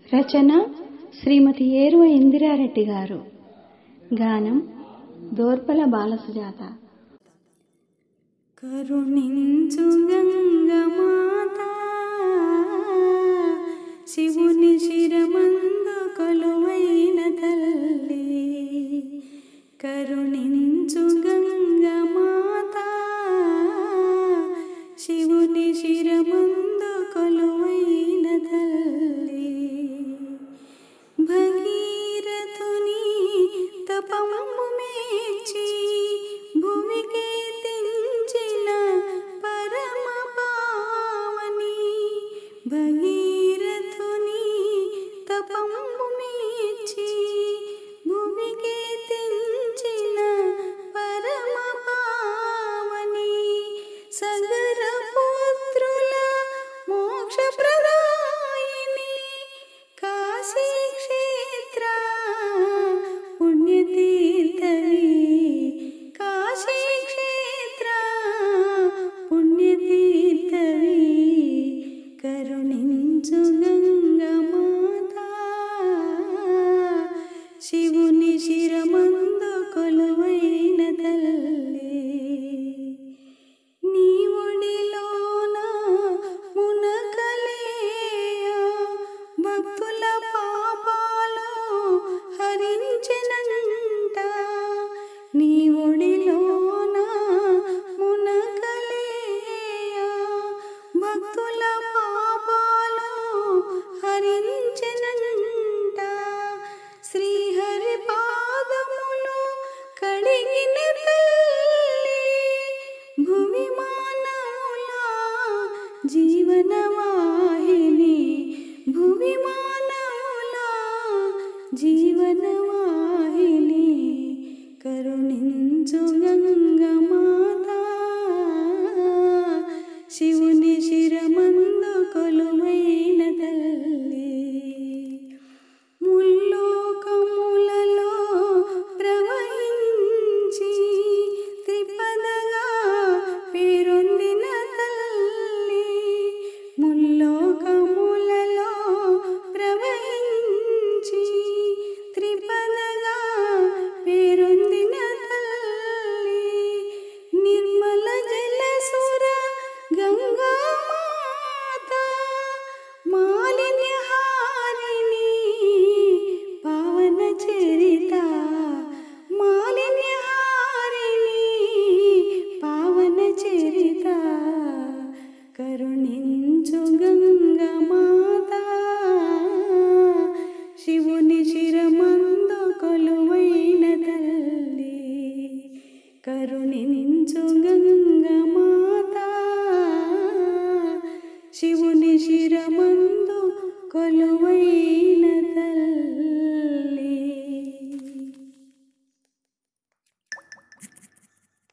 రచన శ్రీమతి ఏరువ ఇందిరారెడ్డి గారు గానం దోర్పల బాలసుజాత కరుణించు గంగమాత శివుని శిరమందు కొలువైన తల్లి కరుణించు గంగమాత శివుని శిరమందు కొలువైన తల్లి భగీరథుని తపము మేచి భూమికి తెంచిన పరమ పావని భగీరథుని తపము మేచి భూమికి తెంచిన పరమ పావని సగర పుత్రుల మోక్ష ప్రదాయిని కాశీ క్షేత్ర పుణ్యతీర్థవి కాశీ క్షేత్ర పుణ్యతీర్థవి కరుణించు గంగమాత శివుని శిరమందు కొలువైన తల్లి నీ ఒడిలోన మునకలేయ భక్తుల పాపాలు హరించెనంట నీ ఒడిలోన మునకలేయ భక్తుల పాపాలు హరించెనంట శ్రీహరి పాదములు కడిగిన తల్లి భూమి మానవుల జీవనవాహిని భూమి మానవుల జీవనవాహిని కరుణించు గంగమాత శివుని శిరమందు కొలువైన తల్లి ముల్లోకములలో ప్రవహించి త్రిపదగా పేరొందిన తల్లి ముల్లోకములలో ప్రవహించి త్రిపదగా పేరొందిన తల్లి నిర్మల జలసుర గంగా మాత మాలిన్యహారిణి పావన చరిత మాలిన్యహారిణి పావన చరిత కరుణించు గంగమాత శివుని శిరమందు కొలువైన తల్లి కరుణించు గంగమాత శివుని శిరమందు కొలువైన